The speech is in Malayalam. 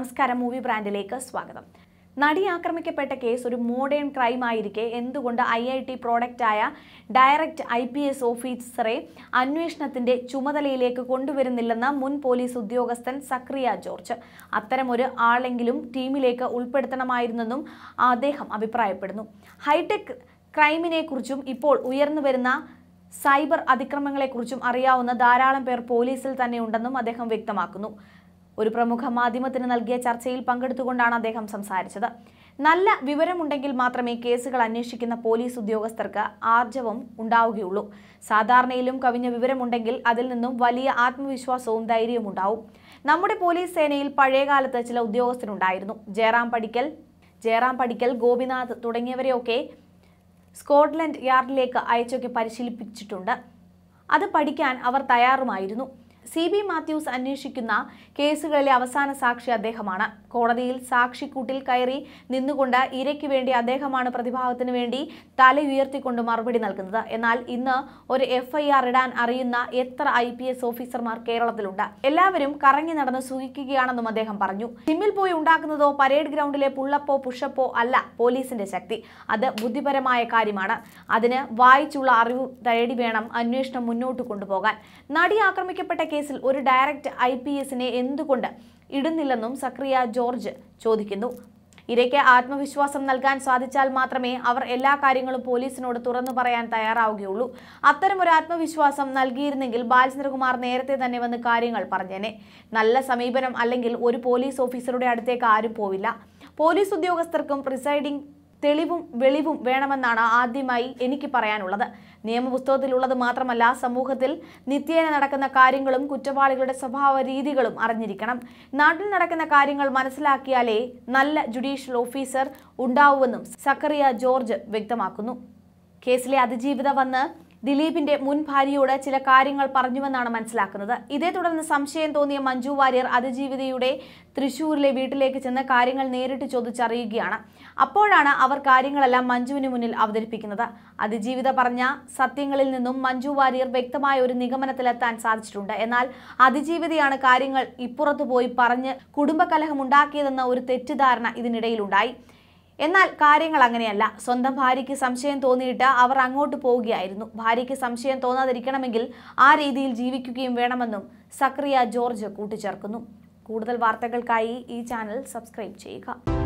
നമസ്കാരം മൂവി ബ്രാൻഡിലേക്ക് സ്വാഗതം നടി ആക്രമിക്കപ്പെട്ട കേസ് ഒരു മോഡേൺ ക്രൈം ആയിരിക്കെ എന്തുകൊണ്ട് ഐ ഐ ടി പ്രോഡക്റ്റായ ഡയറക്റ്റ് ഐ പി എസ് ഓഫീസറെ അന്വേഷണത്തിന്റെ ചുമതലയിലേക്ക് കൊണ്ടുവരുന്നില്ലെന്ന മുൻ പോലീസ് ഉദ്യോഗസ്ഥൻ സക്രിയ ജോർജ് അത്തരമൊരു ആളെങ്കിലും ടീമിലേക്ക് ഉൾപ്പെടുത്തണമായിരുന്നെന്നും അദ്ദേഹം അഭിപ്രായപ്പെടുന്നു ഹൈടെക് ക്രൈമിനെ കുറിച്ചും ഇപ്പോൾ ഉയർന്നു വരുന്ന സൈബർ അതിക്രമങ്ങളെക്കുറിച്ചും അറിയാവുന്ന ധാരാളം പേർ പോലീസിൽ തന്നെ ഉണ്ടെന്നും അദ്ദേഹം വ്യക്തമാക്കുന്നു ഒരു പ്രമുഖ മാധ്യമത്തിന് നൽകിയ ചർച്ചയിൽ പങ്കെടുത്തുകൊണ്ടാണ് അദ്ദേഹം സംസാരിച്ചത് നല്ല വിവരമുണ്ടെങ്കിൽ മാത്രമേ കേസുകൾ അന്വേഷിക്കുന്ന പോലീസ് ഉദ്യോഗസ്ഥർക്ക് ആർജവം ഉണ്ടാവുകയുള്ളൂ സാധാരണയിലും കവിഞ്ഞ വിവരമുണ്ടെങ്കിൽ അതിൽ നിന്നും വലിയ ആത്മവിശ്വാസവും ധൈര്യവും ഉണ്ടാവും നമ്മുടെ പോലീസ് സേനയിൽ പഴയകാലത്ത് ചില ഉദ്യോഗസ്ഥരുണ്ടായിരുന്നു ജയറാം പടിക്കൽ ജയറാം പടിക്കൽ ഗോപിനാഥ് തുടങ്ങിയവരെയൊക്കെ സ്കോട്ട്ലൻഡ് യാർഡിലേക്ക് അയച്ചൊക്കെ പരിശീലിപ്പിച്ചിട്ടുണ്ട് അത് പഠിക്കാൻ അവർ തയ്യാറുമായിരുന്നു സി ബി മാത്യൂസ് അന്വേഷിക്കുന്ന കേസുകളിലെ അവസാന സാക്ഷി അദ്ദേഹമാണ് കോടതിയിൽ സാക്ഷിക്കൂട്ടിൽ കയറി നിന്നുകൊണ്ട് ഇരയ്ക്ക് വേണ്ടി അദ്ദേഹമാണ് പ്രതിഭാഗത്തിന് വേണ്ടി തല ഉയർത്തിക്കൊണ്ട് മറുപടി നൽകുന്നത് എന്നാൽ ഇന്ന് ഒരു എഫ് ഐ ആർ ഇടാൻ അറിയുന്ന എത്ര ഐ പി എസ് ഓഫീസർമാർ കേരളത്തിലുണ്ട് എല്ലാവരും കറങ്ങി നടന്ന് സുഖിക്കുകയാണെന്നും അദ്ദേഹം പറഞ്ഞു ജിമ്മിൽ പോയി ഉണ്ടാക്കുന്നതോ പരേഡ് ഗ്രൗണ്ടിലെ പുള്ളപ്പോ പുഷപ്പോ അല്ല പോലീസിന്റെ ശക്തി അത് ബുദ്ധിപരമായ കാര്യമാണ് അതിന് വായിച്ചുള്ള അറിവ് തേടി വേണം അന്വേഷണം മുന്നോട്ട് കൊണ്ടുപോകാൻ നടി ആക്രമിക്കപ്പെട്ട കേസിൽ ഒരു ഡയറക്റ്റ് ഐ പി എസിനെ എന്തുകൊണ്ട് ഇടുന്നില്ലെന്നും സക്രിയ ജോർജ് ചോദിക്കുന്നു ഇരയ്ക്ക് ആത്മവിശ്വാസം നൽകാൻ സാധിച്ചാൽ മാത്രമേ അവർ എല്ലാ കാര്യങ്ങളും പോലീസിനോട് തുറന്നു പറയാൻ തയ്യാറാവുകയുള്ളൂ അത്തരമൊരു ആത്മവിശ്വാസം നൽകിയിരുന്നെങ്കിൽ ബാലചന്ദ്രകുമാർ നേരത്തെ തന്നെ വന്ന് കാര്യങ്ങൾ പറഞ്ഞേനെ നല്ല സമീപനം അല്ലെങ്കിൽ ഒരു പോലീസ് ഓഫീസറുടെ അടുത്തേക്ക് ആരും പോവില്ല പോലീസ് ഉദ്യോഗസ്ഥർക്കും പ്രിസൈഡിംഗ് തെളിവും വെളിവും വേണമെന്നാണ് ആദ്യമായി എനിക്ക് പറയാനുള്ളത് നിയമപുസ്തകത്തിലുള്ളത് മാത്രമല്ല സമൂഹത്തിൽ നിത്യേന നടക്കുന്ന കാര്യങ്ങളും കുറ്റവാളികളുടെ സ്വഭാവ രീതികളും അറിഞ്ഞിരിക്കണം നാട്ടിൽ നടക്കുന്ന കാര്യങ്ങൾ മനസ്സിലാക്കിയാലേ നല്ല ജുഡീഷ്യൽ ഓഫീസർ ഉണ്ടാവുമെന്നും സക്കറിയ ജോർജ് വ്യക്തമാക്കുന്നു കേസിലെ അതിജീവിത വന്ന് ദിലീപിന്റെ മുൻ ഭാര്യയോട് ചില കാര്യങ്ങൾ പറഞ്ഞുവെന്നാണ് മനസ്സിലാക്കുന്നത് ഇതേ തുടർന്ന് സംശയം തോന്നിയ മഞ്ജു വാര്യർ അതിജീവിതയുടെ തൃശൂരിലെ വീട്ടിലേക്ക് ചെന്ന് കാര്യങ്ങൾ നേരിട്ട് ചോദിച്ചറിയുകയാണ് അപ്പോഴാണ് അവർ കാര്യങ്ങളെല്ലാം മഞ്ജുവിന് മുന്നിൽ അവതരിപ്പിക്കുന്നത് അതിജീവിത പറഞ്ഞ സത്യങ്ങളിൽ നിന്നും മഞ്ജു വാര്യർ വ്യക്തമായ ഒരു നിഗമനത്തിലെത്താൻ സാധിച്ചിട്ടുണ്ട് എന്നാൽ അതിജീവിതയാണ് കാര്യങ്ങൾ ഇപ്പുറത്തു പോയി പറഞ്ഞ് കുടുംബകലഹം ഉണ്ടാക്കിയതെന്ന ഒരു തെറ്റിദ്ധാരണ ഇതിനിടയിലുണ്ടായി എന്നാൽ കാര്യങ്ങൾ അങ്ങനെയല്ല സ്വന്തം ഭാര്യയ്ക്ക് സംശയം തോന്നിയിട്ട് അവർ അങ്ങോട്ട് പോവുകയായിരുന്നു ഭാര്യയ്ക്ക് സംശയം തോന്നാതിരിക്കണമെങ്കിൽ ആ രീതിയിൽ ജീവിക്കുകയും വേണമെന്നും സക്രിയ ജോർജ് കൂട്ടിച്ചേർക്കുന്നു കൂടുതൽ വാർത്തകൾക്കായി ഈ ചാനൽ സബ്സ്ക്രൈബ് ചെയ്യുക